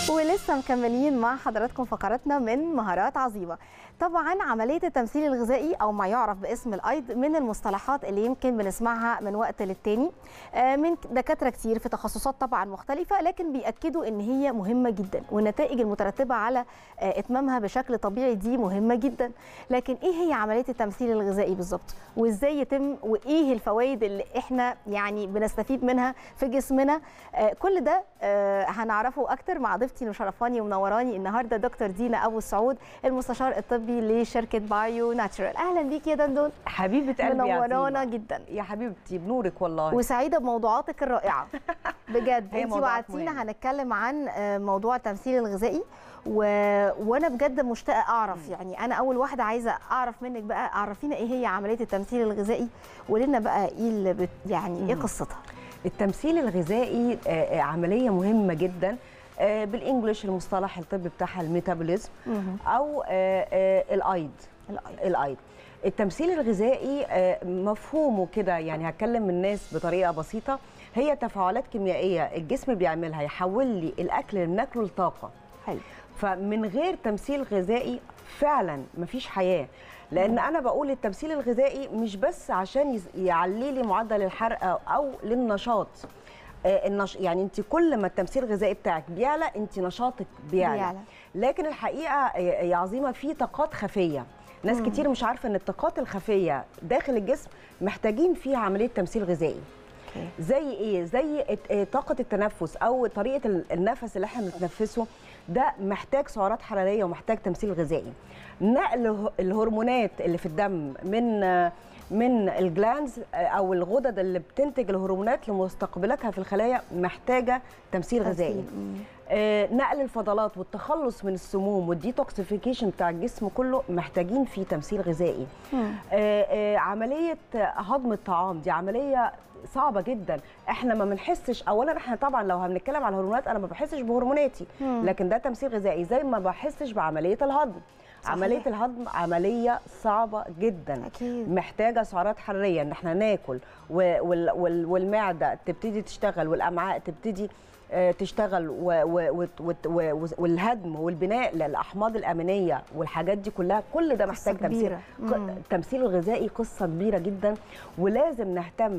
ولسه مكملين مع حضراتكم فقراتنا من مهارات عظيمه طبعا عمليه التمثيل الغذائي او ما يعرف باسم الايض من المصطلحات اللي يمكن بنسمعها من وقت للتاني آه، من دكاتره كتير في تخصصات طبعا مختلفه لكن بياكدوا ان هي مهمه جدا والنتائج المترتبه على آه، اتمامها بشكل طبيعي دي مهمه جدا لكن ايه هي عمليه التمثيل الغذائي بالظبط وازاي يتم وايه الفوائد اللي احنا يعني بنستفيد منها في جسمنا آه، كل ده آه، هنعرفه اكتر مع ضيفتي اللي مشرفاني ومنوراني النهارده دكتور دينا ابو سعود المستشار الطبي لشركه بايو ناتشورال اهلا بيك يا دندون حبيبه قلبي يا منورانا عظيمة. جدا يا حبيبتي بنورك والله وسعيده بموضوعاتك الرائعه بجد هي انت موضوعات وعدتينا مهمة. هنتكلم عن آه، موضوع التمثيل الغذائي و... وانا بجد مشتاقه اعرف يعني انا اول واحده عايزه اعرف منك بقى عرفينا ايه هي عمليه التمثيل الغذائي ولنا بقى ايه اللي بت... يعني ايه مم. قصتها التمثيل الغذائي آه، آه، عمليه مهمه جدا آه، بالانجلش المصطلح الطبي بتاعها الميتابوليزم او آه، آه، الايض الأيض. الايض التمثيل الغذائي آه، مفهومه كده يعني هتكلم الناس بطريقه بسيطه هي تفاعلات كيميائيه الجسم بيعملها يحول لي الاكل اللي بناكله لطاقه حلو فمن غير تمثيل غذائي فعلا مفيش حياه لان انا بقول التمثيل الغذائي مش بس عشان يز- يعلي لي معدل الحرق أو- او للنشاط آه، النش... يعني انت كل ما التمثيل الغذائي بتاعك بيعلى انت نشاطك بيعلى, بيعلى. لكن الحقيقه آه، يا عظيمه في طاقات خفيه ناس مم. كتير مش عارفه ان الطاقات الخفيه داخل الجسم محتاجين فيها عمليه تمثيل غذائي أوكي. زي ايه زي الت- آه، طاقه التنفس او طريقه ال- النفس اللي احنا بنتنفسه ده محتاج سعرات حراريه ومحتاج تمثيل غذائي نقل ه- الهرمونات اللي في الدم من آه، من الجلانز آه، او الغدد اللي بتنتج الهرمونات لمستقبلاتها في الخلايا محتاجه تمثيل غذائي تمثيل. مم. آه، نقل الفضلات والتخلص من السموم والديتوكسيفيكيشن بتاع الجسم كله محتاجين فيه تمثيل غذائي مم. آه، آه، عمليه هضم الطعام دي عمليه صعبه جدا احنا ما بنحسش اولا احنا طبعا لو هنتكلم على الهرمونات انا ما بحسش بهرموناتي مم. لكن ده تمثيل غذائي زي ما بحسش بعمليه الهضم صحيح. عمليه الهضم عمليه صعبه جدا اكيد محتاجه سعرات حراريه ان احنا ناكل و- وال- وال- والمعده تبتدي تشتغل والامعاء تبتدي آه، تشتغل و- و- وت- وت- و- والهدم والبناء للاحماض الامينيه والحاجات دي كلها كل ده قصة محتاج تمثيل كبيرة. ق- مم. التمثيل الغذائي قصه كبيره جدا ولازم نهتم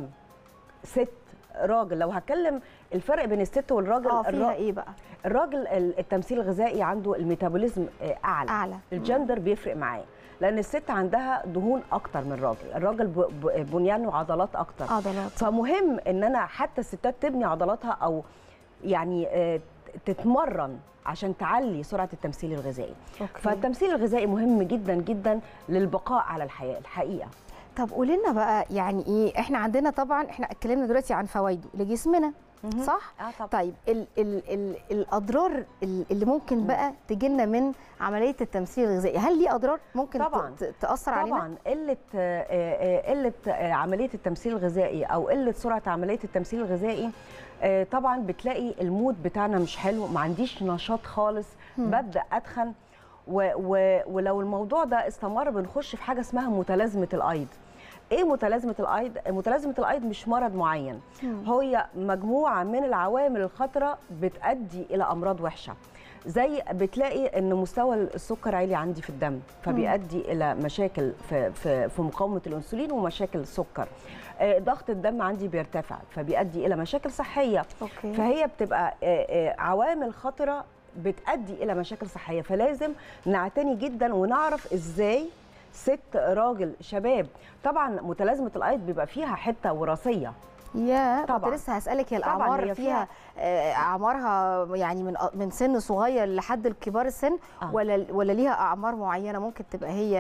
ست راجل لو هتكلم الفرق بين الست والراجل اه فيها الرا- ايه بقى الراجل ال- التمثيل الغذائي عنده الميتابوليزم آه، اعلى اعلى الجندر بيفرق معاه لان الست عندها دهون اكتر من الراجل الراجل ب- ب- بنيان وعضلات اكتر عضلات فمهم ان انا حتى الستات تبني عضلاتها او يعني آه، تتمرن عشان تعلي سرعه التمثيل الغذائي اوكي فالتمثيل الغذائي مهم جدا جدا للبقاء على الحياه الحقيقه طب قولي لنا بقى يعني ايه احنا عندنا طبعا احنا اتكلمنا دلوقتي عن فوائده لجسمنا صح اه طبعا طيب ال ال ال الاضرار ال- اللي ممكن بقى تجي لنا من عمليه التمثيل الغذائي هل ليه اضرار ممكن ت- طبعاً. ت- تاثر علينا طبعا قله آه، آه، قله آه، عمليه التمثيل الغذائي او قله سرعه عمليه التمثيل الغذائي آه، طبعا بتلاقي المود بتاعنا مش حلو ما عنديش نشاط خالص مم. ببدا اتخن و و ولو الموضوع ده استمر بنخش في حاجه اسمها متلازمه الايض ايه متلازمه الايض متلازمه الايض مش مرض معين مم. هي مجموعه من العوامل الخطره بتؤدي الى امراض وحشه زي بتلاقي ان مستوى السكر عالي عندي في الدم فبيؤدي الى مشاكل في في في مقاومه الانسولين ومشاكل السكر آه، ضغط الدم عندي بيرتفع فبيؤدي الى مشاكل صحيه اوكي فهي بتبقى آه، آه، عوامل خطره بتؤدي الى مشاكل صحيه فلازم نعتني جدا ونعرف ازاي ست راجل شباب طبعا متلازمه الايض بيبقى فيها حته وراثيه يا كنت طبعاً. لسه هسالك هي طبعاً الاعمار هي فيها آه، اعمارها يعني من من سن صغير لحد الكبار السن آه. ولا ولا ليها اعمار معينه ممكن تبقى هي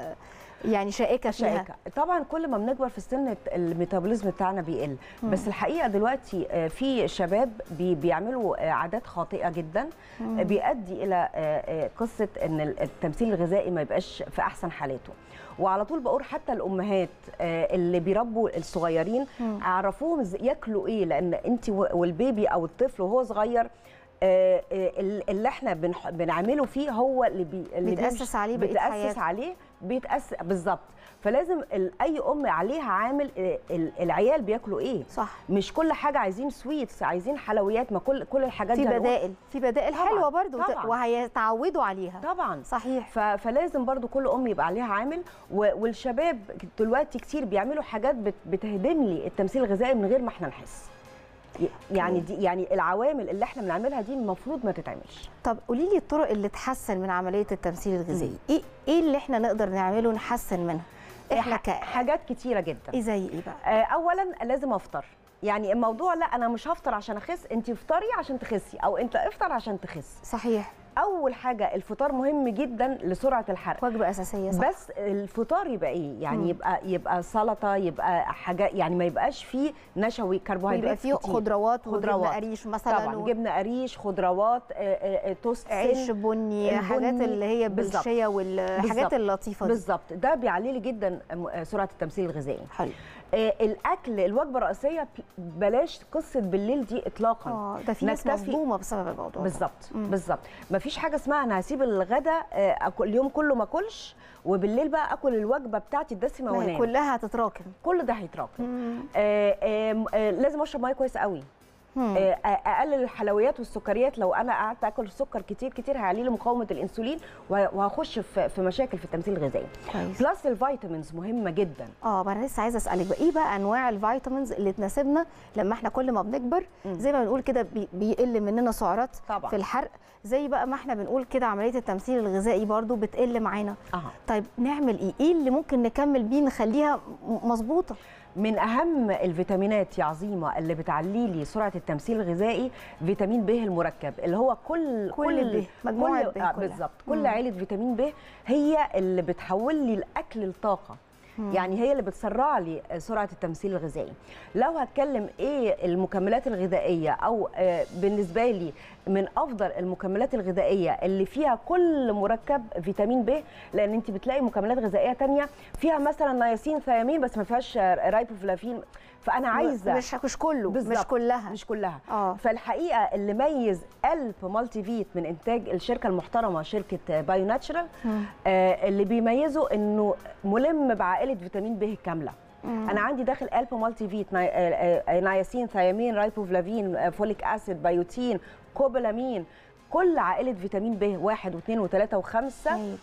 يعني شائكه فيها شائكه طبعا كل ما بنكبر في السن الميتابوليزم بتاعنا بيقل بس الحقيقه دلوقتي آه، في شباب بي- بيعملوا آه، عادات خاطئه جدا مم. آه، بيؤدي الى آه، آه، قصه ان التمثيل الغذائي ما يبقاش في احسن حالاته وعلى طول بقول حتى الامهات آه، اللي بيربوا الصغيرين مم. عرفوهم إزاي ياكلوا ايه لان انت و- والبيبي او الطفل وهو صغير آه، آه، اللي احنا بنح- بنعمله فيه هو اللي بي اللي بيتأسس بيمشي- عليه بقية بيتأسس حياته. عليه بيتاثر بالظبط فلازم ال- اي ام عليها عامل ال- ال- العيال بياكلوا ايه صح مش كل حاجه عايزين سويتس عايزين حلويات ما كل كل الحاجات في دي هنقول- بدائل في بدائل طبعاً، حلوه برضو وت- طبعاً. وهيتعودوا عليها طبعا صحيح ف- فلازم برضو كل ام يبقى عليها عامل و- والشباب دلوقتي كتير بيعملوا حاجات بت- بتهدم لي التمثيل الغذائي من غير ما احنا نحس ي- يعني دي يعني العوامل اللي احنا بنعملها دي المفروض ما تتعملش طب قولي لي الطرق اللي تحسن من عمليه التمثيل الغذائي ايه ايه اللي احنا نقدر نعمله نحسن منها احنا ك حاجات كتيره جدا ايه زي ايه بقى آه، اولا لازم افطر يعني الموضوع لا انا مش هفطر عشان اخس انت افطري عشان تخسي او انت افطر عشان تخس صحيح اول حاجه الفطار مهم جدا لسرعه الحرق وجبه اساسيه صح بس الفطار يبقى ايه يعني مم. يبقى يبقى سلطه يبقى حاجه يعني ما يبقاش فيه نشوي كربوهيدرات ويبقى فيه كتير. خضروات وجبنه خضروات. قريش مثلا طبعا و- جبنه قريش خضروات آه، آه، آه، توست عيش سن. بني البني. حاجات اللي هي بالظبط. بالشيا والحاجات بالظبط. اللطيفه دي بالظبط ده بيعلي لي جدا آه، سرعه التمثيل الغذائي حلو آه، الاكل الوجبه الرئيسيه بلاش قصه بالليل دي اطلاقا اه ده في ناس نكتفي- مصدومه بسبب الموضوع ده. بالظبط مم. بالظبط مفيش حاجه اسمها انا هسيب الغداء آه، أكل اليوم كله ما اكلش وبالليل بقى اكل الوجبه بتاعتي الدسمه ما هي وانام كلها هتتراكم كل ده هيتراكم مم. آه، آه، آه، لازم اشرب ميه كويس قوي مم. آه، اقلل الحلويات والسكريات لو انا قعدت اكل سكر كتير كتير هيعلي لي مقاومه الانسولين وه- وهخش في في مشاكل في التمثيل الغذائي كويس بلس الفيتامينز مهمه جدا اه ما انا لسه عايزه اسالك بقى ايه بقى انواع الفيتامينز اللي تناسبنا لما احنا كل ما بنكبر مم. زي ما بنقول كده بي- بيقل مننا سعرات طبعا في الحرق زي بقى ما احنا بنقول كده عمليه التمثيل الغذائي برضو بتقل معانا اه طيب نعمل ايه ايه اللي ممكن نكمل بيه نخليها م- مظبوطه من اهم الفيتامينات يا عظيمه اللي بتعلي لي سرعه التمثيل الغذائي فيتامين ب المركب اللي هو كل كل ب، مجموعة ب كل كلها. بالظبط كل مم. عيله فيتامين ب هي اللي بتحول لي الاكل لطاقه مم. يعني هي اللي بتسرع لي سرعه التمثيل الغذائي لو هتكلم ايه المكملات الغذائيه او آه، بالنسبه لي من افضل المكملات الغذائيه اللي فيها كل مركب فيتامين ب لان انت بتلاقي مكملات غذائيه تانية فيها مثلا نياسين ثيامين بس ما فيهاش آه، رايبوفلافين فانا عايزه مش مش كله مش بالظبط. كلها مش كلها اه فالحقيقه اللي ميز الب مالتي فيت من انتاج الشركه المحترمه شركه بايو ناتشرال مم. آه اللي بيميزه انه ملم بعائله فيتامين ب الكامله مم. انا عندي داخل الب مالتي فيت ني... آه، آه، نياسين ثيامين رايبوفلافين آه، فوليك اسيد بيوتين كوبولامين كل عائله فيتامين ب واحد واثنين وثلاثه وخمسه طيب.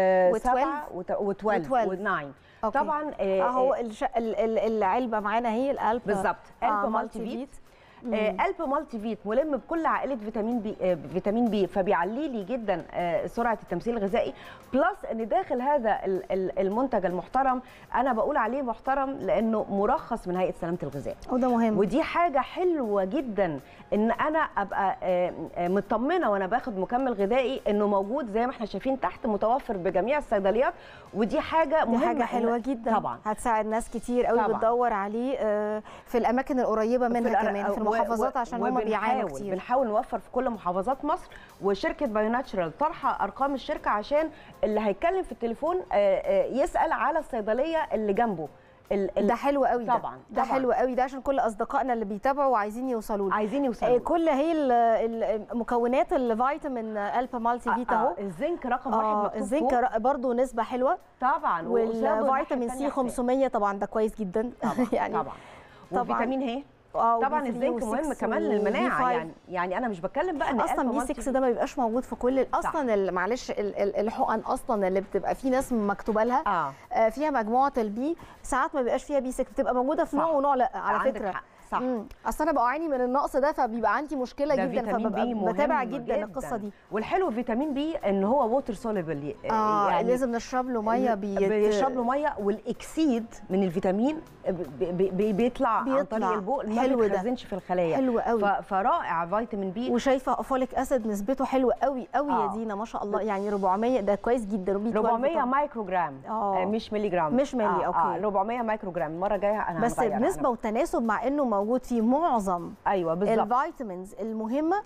وسبعه و12 وتويلف. وناين أوكي. طبعا آه، اهو آه، الش... ال... ال... العلبه معانا هي القلب بالظبط آه، الب مالتي مالتي فيت مم. آه، الب مالتي فيت ملم بكل عائله فيتامين بي آه، فيتامين بي فبيعلي لي جدا آه، سرعه التمثيل الغذائي بلس ان داخل هذا ال- ال- المنتج المحترم انا بقول عليه محترم لانه مرخص من هيئه سلامه الغذاء وده مهم ودي حاجه حلوه جدا ان انا ابقى آه، آه، مطمنه وانا باخد مكمل غذائي انه موجود زي ما احنا شايفين تحت متوفر بجميع الصيدليات ودي حاجه دي مهمه حاجه إن- حلوه جدا طبعا هتساعد ناس كتير قوي طبعاً. بتدور عليه آه، في الاماكن القريبه منها الأر- كمان في و- المحافظات و- عشان هم بيعانوا وبنحاول- كتير بنحاول نوفر في كل محافظات مصر وشركه بايو ناتشرال طرحه ارقام الشركه عشان اللي هيتكلم في التليفون آه، آه، يسال على الصيدليه اللي جنبه ال- ال- ده حلو قوي ده طبعاً، ده طبعاً. حلو قوي ده عشان كل اصدقائنا اللي بيتابعوا وعايزين يوصلوا له عايزين آه، يوصلوا كل هي ال- ال- مكونات الفيتامين الفا مالتي فيتا اهو الزنك رقم واحد اه مكتوب الزنك فوق. ر- برضو نسبه حلوه طبعا وقصاده الناحية والفيتامين سي التانية حساب. 500 طبعا ده كويس جدا طبعا يعني طبعا طبعاً. وفيتامين هي اه طبعا وبي الزنك 3 مهم و6 كمان وبي للمناعه 5. يعني يعني انا مش بتكلم بقى ان اصلا ألف بي مالتي 6 ده ما بيبقاش موجود في كل ال- صح. اصلا ال- معلش ال- ال- الحقن اصلا اللي بتبقى في ناس مكتوبه لها اه آه، فيها مجموعه البي ساعات ما بيبقاش فيها بي 6 بتبقى موجوده في صح. نوع ونوع لا على عندك فكره حق صح مم. اصل انا بعاني من النقص ده فبيبقى عندي مشكله ده جدا فيتامين بي فببقى مهم بتابع جدا القصه دي والحلو فيتامين بي ان هو ووتر سوليبل اه يعني لازم نشرب له ميه بيت... بيشرب له ميه والاكسيد من الفيتامين بي بي بيطلع, عن بيطلع. طريق البول ما حلو ده. بيتخزنش في الخلايا حلو قوي ف- فرائع فيتامين بي وشايفه فوليك اسيد نسبته حلوه قوي قوي يا آه. دينا ما شاء الله يعني 400 ده كويس جدا وبي 12 400 طبعاً. مايكرو جرام آه. آه مش ملي جرام مش ملي، آه أوكي. آه 400 مايكرو جرام المره الجايه انا بس هغير، أنا بنسبه وتناسب مع انه موجود في معظم ايوه بالظبط الفيتامينز المهمه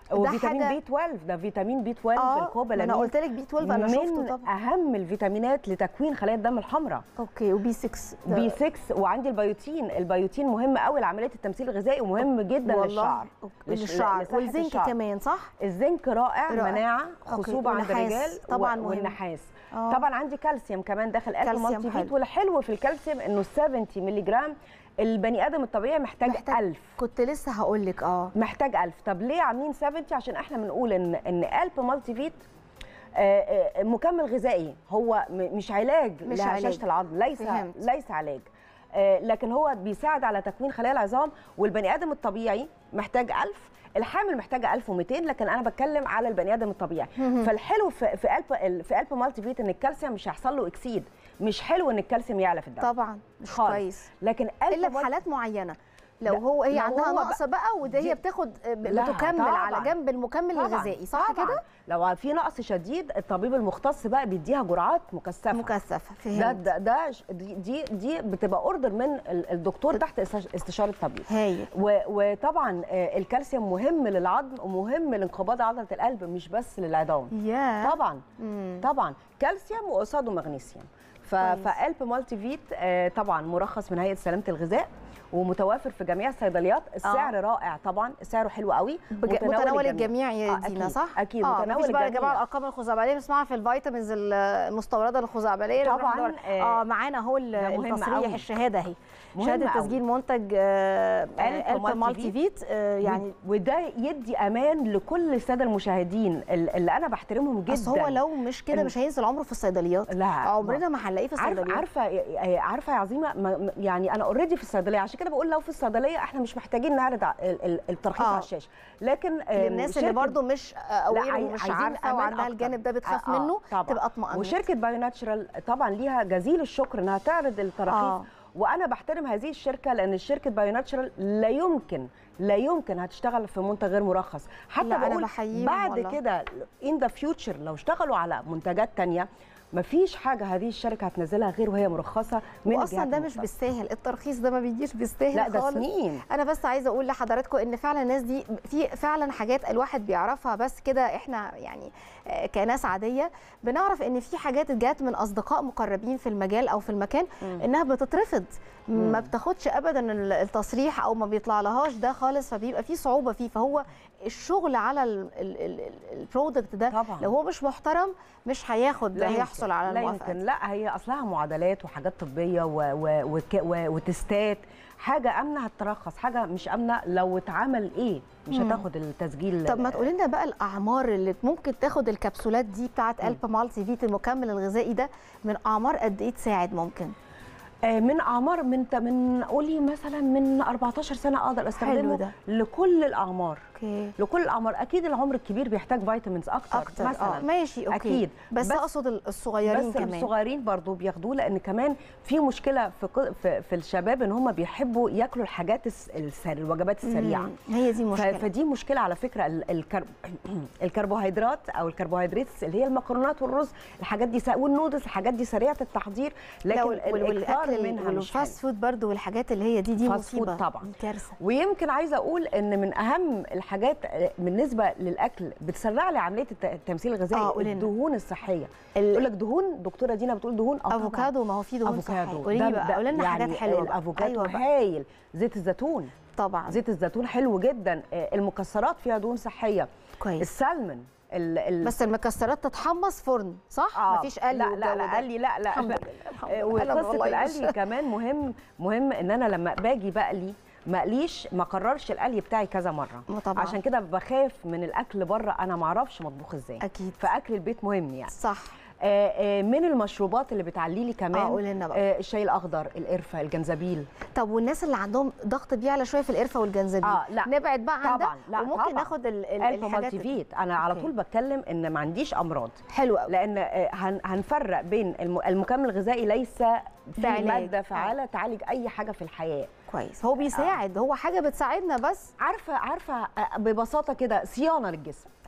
وفيتامين حاجة- بي 12 ده فيتامين بي 12 اه ما الكوبالامين انا قلت لك بي 12 انا شفته من طبعا اهم الفيتامينات لتكوين خلايا الدم الحمراء اوكي وبي 6 ده- بي 6 وعندي البيوتين البيوتين مهم قوي لعمليه التمثيل الغذائي ومهم جدا والله للشعر أوكي، لش- للشعر لصحة والزنك الشعر. كمان صح الزنك رائع, رائع. مناعه أوكي، خصوبه عند والنحاس الرجال طبعاً و- مهم. والنحاس آه. طبعا عندي كالسيوم كمان داخل اكل كالسيوم مالتي فيت حلو. والحلو في الكالسيوم انه 70 مللي جرام البني ادم الطبيعي محتاج, محتاج- 1000 كنت لسه هقول لك اه محتاج 1000 طب ليه عاملين 70 عشان احنا بنقول ان ان قلب مالتي فيت آه، آه، مكمل غذائي هو م- مش علاج مش لهشاشه علاج. العظم ليس فهمت. ليس علاج آه، لكن هو بيساعد على تكوين خلايا العظام والبني ادم الطبيعي محتاج 1000 الحامل محتاجه 1200 لكن انا بتكلم على البني ادم الطبيعي فالحلو في في قلب في قلب مالتي فيت ان الكالسيوم مش هيحصل له اكسيد مش حلو ان الكالسيوم يعلى في الدم طبعا مش خالص. كويس لكن قلب الا في مالتي- حالات معينه لو لا، هو هي لو عندها هو نقص بقى وده دي- هي بتاخد لا، بتكمل طبعاً. على جنب المكمل طبعاً، الغذائي صح طبعاً. كده لو في نقص شديد الطبيب المختص بقى بيديها جرعات مكثفه مكثفه ده فهمت ده, ده ش- دي دي دي بتبقى اوردر من ال- الدكتور تحت استش- استشاره الطبيب هايل و- وطبعا آه، الكالسيوم مهم للعظم ومهم لانقباض عضله القلب مش بس للعظام يا طبعا مم. طبعا كالسيوم وقصاده مغنيسيوم ف- كويس. فقلب مالتي فيت آه، طبعا مرخص من هيئه سلامه الغذاء ومتوافر في جميع الصيدليات السعر رائع طبعا سعره حلو قوي بج- متناول الجميع يا آه، دينا أكيد، صح؟ اكيد اه متناول مفيش بقى يا الجميع. جماعه الارقام الخزعبليه بنسمعها في الفيتامينز المستورده الخزعبليه اللي طبعاً، بنروح ندور- آه، اه معانا اهو ال- ده مهم التصريح أوي. الشهاده اهي مهم شهاده أوي. تسجيل منتج آه، ألف ألف مالتي مالتي فيت آه، يعني يعني وده يدي امان لكل الساده المشاهدين ال- اللي انا بحترمهم جدا بس هو لو مش كده إن- مش هينزل عمره في الصيدليات لا عمرنا ما هنلاقيه في عارفه الصيدليات عارفه عارفه يا عظيمه ما- ما- يعني انا اوريدي في الصيدليه عشان كده بقول لو في الصيدليه احنا مش محتاجين نعرض ع- ال- ال- الترخيص آه. على الشاشه لكن آم، للناس اللي شركة- برضو مش اوير عاي- ومش عايزين عارفه أمان وعندها أكتر. الجانب ده بتخاف آه، آه، منه طبعاً. تبقى اطمئنت وشركه بايو ناتشرال طبعا ليها جزيل الشكر انها تعرض التراخيص آه. وانا بحترم هذه الشركه لان شركه بايو ناتشرال لا يمكن لا يمكن هتشتغل في منتج غير مرخص حتى لا، أنا بقول بحييهم بعد والله. كده ان ذا فيوتشر لو اشتغلوا على منتجات تانية مفيش حاجه هذه الشركه هتنزلها غير وهي مرخصه من واصلا الجهات ده مش المختصة. بالساهل الترخيص ده ما بيجيش بالساهل لا ده خالص سنين انا بس عايزه اقول لحضراتكم ان فعلا الناس دي في فعلا حاجات الواحد بيعرفها بس كده احنا يعني آه، كناس عاديه بنعرف ان في حاجات جات من اصدقاء مقربين في المجال او في المكان انها بتترفض ما بتاخدش ابدا ال- التصريح او ما بيطلع لهاش ده خالص فبيبقى في صعوبه فيه فهو الشغل على ال- ال- ال- البرودكت ده طبعاً. لو هو مش محترم مش هياخد لا هيحصل يمكن. على لا الموافقه يمكن لا هي اصلها معادلات وحاجات طبيه و و وك و وتستات حاجه امنه هترخص حاجه مش امنه لو اتعمل ايه مش مم. هتاخد التسجيل طب ما تقولي لنا بقى الاعمار اللي ممكن تاخد الكبسولات دي بتاعه الب مالتي فيت المكمل الغذائي ده من اعمار قد ايه تساعد ممكن آه، من اعمار من ت- من قولي مثلا من 14 سنه اقدر استخدمه ده. لكل الاعمار اوكي لكل الاعمار اكيد العمر الكبير بيحتاج فيتامينز اكتر, اكتر مثلا اه ماشي اوكي أكيد. بس, بس- اقصد ال- الصغيرين بس كمان الصغيرين برضو بياخدوه لان كمان في مشكله في ق- في, في الشباب ان هم بيحبوا ياكلوا الحاجات الس- السر الوجبات السريعه مم، هي دي ف- مشكله فدي مشكله على فكره ال- الكرب... الكربوهيدرات او الكربوهيدرات اللي هي المكرونات والرز الحاجات دي س... والنودلز الحاجات دي سريعه التحضير لكن لا، وال- وال- الاكثار والاكل منها مش حلو. والفاست فود برضو والحاجات اللي هي دي دي فاست فود مصيبه طبعاً. دي كارثه ويمكن عايزه اقول ان من اهم الحاجات بالنسبه للاكل بتسرع لي عمليه الت- التمثيل آه، الغذائي قولي لنا. الدهون الصحيه ال- يقول لك دهون دكتوره دينا بتقول دهون آه طبعاً. افوكادو ما هو فيه دهون صحيه افوكادو قولي ده- لي بقى ده قولي لنا يعني حاجات حلوه بقى. الافوكادو ايوه بقى هايل زيت الزيتون طبعا زيت الزيتون حلو جدا آه، المكسرات فيها دهون صحيه كويس السلمون ال ال بس المكسرات تتحمص فرن صح آه، مفيش قلي لا لا والجو لا ده. قلي لا لا الحمد لا. لله الحمد آه، لله أنا وقصه والله مش- القلي كمان مهم مهم ان انا لما باجي بقلي ما اقليش ما اكررش القلي بتاعي كذا مره ما طبعا عشان كده بخاف من الاكل بره انا ما اعرفش مطبوخ ازاي اكيد فاكل البيت مهم يعني صح آه، آه، من المشروبات اللي بتعلي لي كمان اه قولي لنا بقى آه، الشاي الاخضر القرفه الجنزبيل طب والناس اللي عندهم ضغط بيعلى شويه في القرفه والجنزبيل آه، لا. نبعد بقى عن طبعا ده لا وممكن طبعا. ناخد ال- ال- الف الحاجات مالتي فيت انا على أوكي. طول بتكلم ان ما عنديش امراض حلو قوي لان آه، هن- هنفرق بين الم- المكمل الغذائي ليس ده في علاج. ماده فعاله تعالج اي حاجه في الحياه كويس هو بيساعد هو حاجه بتساعدنا بس عارفه عارفه آه، ببساطه كده صيانه للجسم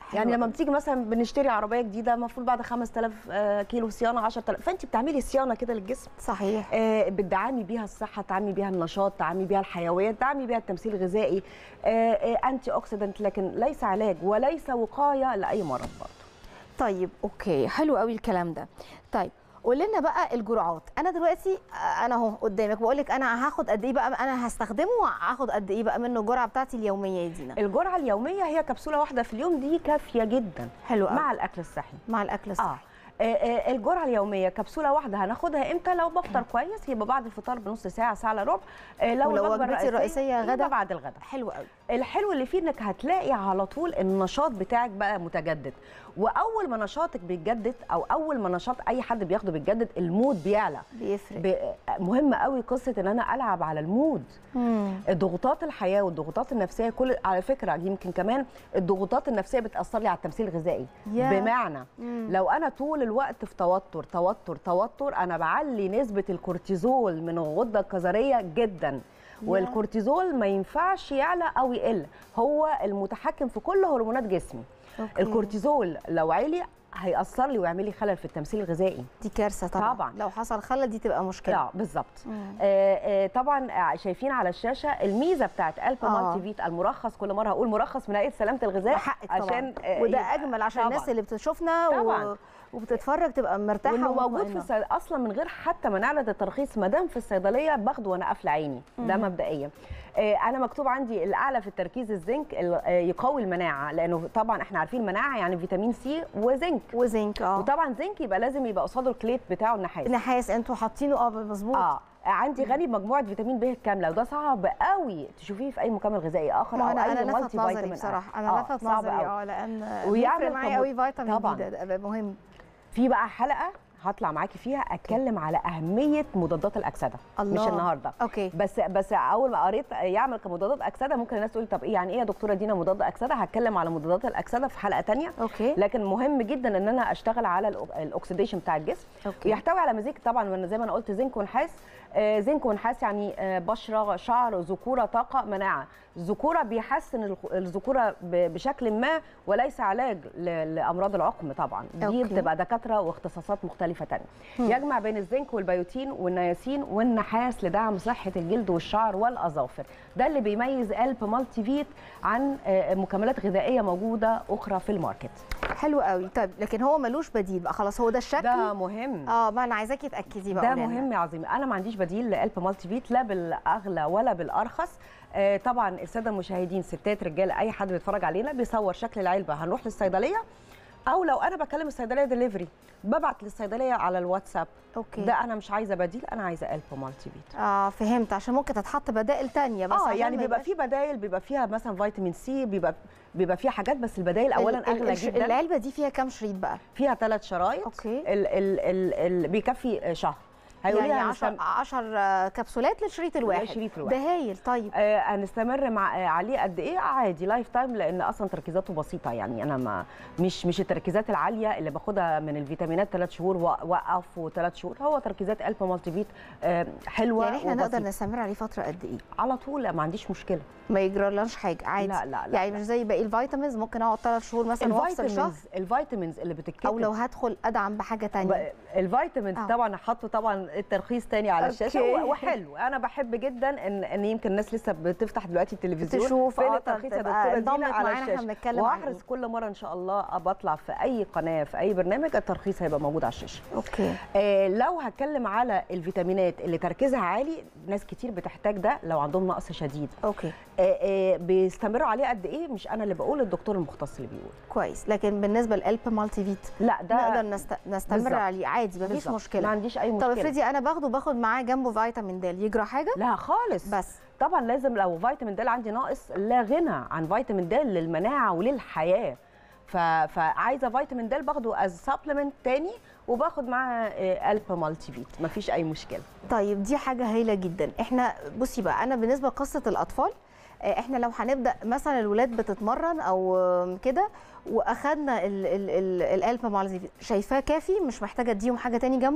يعني لما أوي. بتيجي مثلا بنشتري عربيه جديده المفروض بعد 5000 آه، كيلو صيانه 10000 فانت بتعملي صيانه كده للجسم صحيح آه، بتدعمي بيها الصحه تعمي بيها النشاط تعمي بيها الحيويه تعمي بيها التمثيل الغذائي آه، آه، انتي اوكسيدنت لكن ليس علاج وليس وقايه لاي مرض برضه طيب اوكي حلو قوي الكلام ده طيب قول لنا بقى الجرعات انا دلوقتي آه، انا اهو قدامك بقول لك انا هاخد قد ايه بقى انا هستخدمه هاخد قد ايه بقى منه الجرعه بتاعتي اليوميه يا دينا الجرعه اليوميه هي كبسوله واحده في اليوم دي كافيه جدا حلو قوي مع الاكل الصحي مع الاكل الصحي اه آه، آه، الجرعه اليوميه كبسوله واحده هناخدها امتى لو بفطر كويس يبقى بعد الفطار بنص ساعه ساعه الا ربع آه، لو ولو الوجبة وجبتي الرئيسية يبقى غدا؟ بعد الغدا حلو قوي الحلو اللي فيه انك هتلاقي على طول النشاط بتاعك بقى متجدد واول ما نشاطك بيتجدد او اول ما نشاط اي حد بياخده بيتجدد المود بيعلى بيفرق ب- مهم قوي قصه ان انا العب على المود مم. ضغوطات الحياه والضغوطات النفسيه كل على فكره يمكن كمان الضغوطات النفسيه بتاثر لي على التمثيل الغذائي يا. بمعنى مم. لو انا طول الوقت في توتر توتر توتر انا بعلي نسبه الكورتيزول من الغده الكظريه جدا والكورتيزول ما ينفعش يعلى او يقل هو المتحكم في كل هرمونات جسمي أوكي. الكورتيزول لو عالي هيأثر لي ويعمل لي خلل في التمثيل الغذائي دي كارثه طبعا طبعاً. لو حصل خلل دي تبقى مشكله لا بالظبط مم. آه آه طبعا آه، شايفين على الشاشه الميزه بتاعت الفا آه. مالتي فيت المرخص كل مره هقول مرخص من هيئه سلامه الغذاء حقك طبعا عشان آه، وده يبقى- اجمل عشان طبعاً. الناس اللي بتشوفنا طبعاً. و... وبتتفرج تبقى مرتاحه وانه موجود في ومطمئنة. الصيد... اصلا من غير حتى ما نعرض الترخيص ما دام في الصيدليه باخده وانا قافله عيني ده مبدئيا آه، انا مكتوب عندي الاعلى في التركيز الزنك ال- آه، يقوي المناعه لانه طبعا احنا عارفين المناعه يعني فيتامين سي وزنك وزنك اه وطبعا زنك يبقى لازم يبقى قصاده الكليت بتاعه النحاس نحاس انتوا حاطينه اه مظبوط اه عندي غني بمجموعه فيتامين ب الكامله وده صعب قوي تشوفيه في اي مكمل غذائي اخر ما او انا اي انا لفت مالتي نظري فيتامين بصراحه انا آه، لفت صعب نظري أوي. اه لان ويعمل بيفرق معايا كمو- قوي فيتامين طبعاً. دي ده ده مهم في بقى حلقه هطلع معاكي فيها اتكلم على اهميه مضادات الاكسده الله. مش النهارده اوكي بس بس اول ما قريت يعمل كمضادات اكسده ممكن الناس تقول طب ايه يعني ايه يا دكتوره دينا مضاد اكسده هتكلم على مضادات الاكسده في حلقه تانية اوكي لكن مهم جدا ان انا اشتغل على الأو- الاكسديشن بتاع الجسم اوكي ويحتوي على مزيج طبعا من زي ما انا قلت زنك ونحاس آه، زنك ونحاس يعني آه، بشره شعر ذكوره طاقه مناعه الذكوره بيحسن الخ- الذكوره ب- بشكل ما وليس علاج ل- لامراض العقم طبعا دي أوكي. بتبقى دكاتره واختصاصات مختلفه تانية هم. يجمع بين الزنك والبيوتين والنياسين والنحاس لدعم صحه الجلد والشعر والاظافر ده اللي بيميز الب مالتي فيت عن آه، مكملات غذائيه موجوده اخرى في الماركت حلو قوي طيب لكن هو ملوش بديل بقى خلاص هو ده الشكل ده مهم اه ما انا عايزاكي تاكدي بقى ده قولي لنا. مهم يا عظيم انا ما عنديش بديل لالب مالتي فيت لا بالاغلى ولا بالارخص آه طبعا الساده المشاهدين ستات رجال اي حد بيتفرج علينا بيصور شكل العلبه هنروح للصيدليه او لو انا بكلم الصيدليه دليفري ببعت للصيدليه على الواتساب اوكي ده انا مش عايزه بديل انا عايزه الب مالتي فيت اه فهمت عشان ممكن تتحط بدائل تانية بس اه عشان يعني ما بيبقى يبقاش- في بدايل بيبقى فيها مثلا فيتامين سي بيبقى بيبقى فيها حاجات بس البدايل اولا ال- ال- اغلى الش- جدا العلبه دي فيها كام شريط بقى فيها ثلاث شرايط اوكي ال ال ال ال بيكفي شهر هيقولوا يعني لي 10 10 كبسولات للشريط الواحد الشريط ده الواحد. هايل طيب آه، هنستمر مع آه، عليه قد ايه عادي لايف تايم لان اصلا تركيزاته بسيطه يعني انا ما مش مش التركيزات العاليه اللي باخدها من الفيتامينات ثلاث شهور وقف وثلاث شهور هو تركيزات الب مالتي فيت آه، حلوه يعني احنا نقدر وبسيطة. نستمر عليه فتره قد ايه على طول ما عنديش مشكله ما يجرالناش حاجه عادي لا لا لا يعني مش زي باقي الفيتامينز ممكن اقعد ثلاث شهور مثلا وافصل شهر الفيتامينز الفيتامينز اللي بتتكتب او لو هدخل ادعم بحاجه تانية ب- الفيتامينز آه. طبعا حطوا طبعا الترخيص تاني على الشاشه أوكي. و- وحلو انا بحب جدا ان ان يمكن الناس لسه بتفتح دلوقتي التلفزيون تشوف، فين آه، الترخيص يا تبقى دكتوره انضمت دينا على معانا، احنا الشاشه بنتكلم عن وهحرص إيه. كل مره ان شاء الله بطلع في اي قناه في اي برنامج الترخيص هيبقى موجود على الشاشه اوكي آه لو هتكلم على الفيتامينات اللي تركيزها عالي ناس كتير بتحتاج ده لو عندهم نقص شديد اوكي آه آه بيستمروا عليه قد ايه مش انا اللي بقول الدكتور المختص اللي بيقول كويس لكن بالنسبه للالب مالتي فيت لا ده نقدر نست... نستمر بالظبط. عليه عادي مفيش بالظبط. ما مشكله عنديش اي طب مشكله افرضي انا باخده باخد معاه جنبه فيتامين د يجرى حاجه لا خالص بس طبعا لازم لو فيتامين د عندي ناقص لا غنى عن فيتامين د للمناعه وللحياه ف... فعايزه فيتامين د باخده از سبلمنت تاني وباخد معاه آه، الب مالتي فيت مفيش اي مشكله طيب دي حاجه هايله جدا احنا بصي بقى انا بالنسبه لقصه الاطفال آه، احنا لو هنبدا مثلا الولاد بتتمرن او آم، كده واخدنا ال- ال- ال- الالب مالتي فيت شايفاه كافي مش محتاجه اديهم حاجه تاني جنبه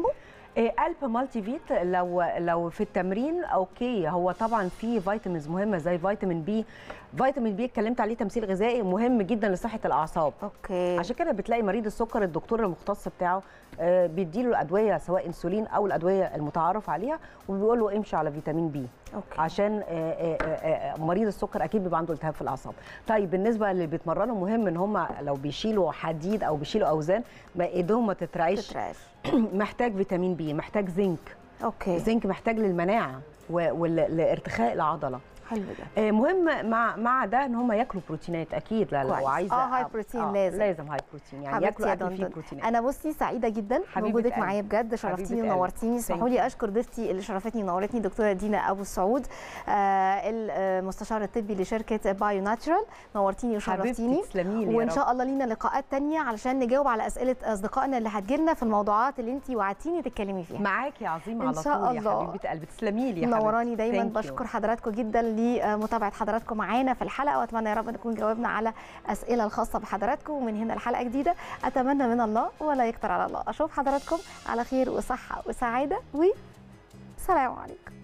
إيه، قلب مالتي فيت لو لو في التمرين اوكي هو طبعا في فيتامينز مهمه زي فيتامين بي فيتامين بي اتكلمت عليه تمثيل غذائي مهم جدا لصحه الاعصاب اوكي عشان كده بتلاقي مريض السكر الدكتور المختص بتاعه آه، بيديله الادويه سواء انسولين او الادويه المتعارف عليها وبيقول له امشي على فيتامين بي اوكي عشان آه، آه، آه، آه، مريض السكر اكيد بيبقى عنده التهاب في الاعصاب طيب بالنسبه اللي بيتمرنوا مهم ان هم لو بيشيلوا حديد او بيشيلوا اوزان ما ايدهم ما تترعش تترعش محتاج فيتامين بي محتاج زنك اوكي الزنك محتاج للمناعه ولارتخاء العضله حلو ده آه، مهم مع مع ده ان هم ياكلوا بروتينات اكيد لا كويس. لو عايزه آه، هاي بروتين لازم. لازم هاي بروتين يعني حبيبتي ياكلوا يا اكل فيه دندن. بروتينات انا بصي سعيده جدا حبيبة بوجودك قلبي. معايا بجد شرفتيني حبيبة قلبي. ونورتيني اسمحوا Thank لي you. اشكر ضيفتي اللي شرفتني ونورتني دكتوره دينا ابو السعود آه المستشار الطبي لشركه بايو ناتشرال نورتيني وشرفتيني حبيبتي تسلمي لي يا وان رب. شاء الله لينا لقاءات تانية علشان نجاوب على اسئله اصدقائنا اللي هتجيلنا في الموضوعات اللي انت وعدتيني تتكلمي فيها معاكي يا عظيم إن على شاء طول يا الله. حبيبه قلبي تسلمي لي يا منوراني حبيبتي. دايما Thank you. بشكر حضراتكم جدا لمتابعه حضراتكم معانا في الحلقه واتمنى يا رب نكون جاوبنا على اسئله الخاصه بحضراتكم ومن هنا الحلقه جديده اتمنى من الله ولا يكتر على الله اشوف حضراتكم على خير وصحه وسعاده وسلام عليكم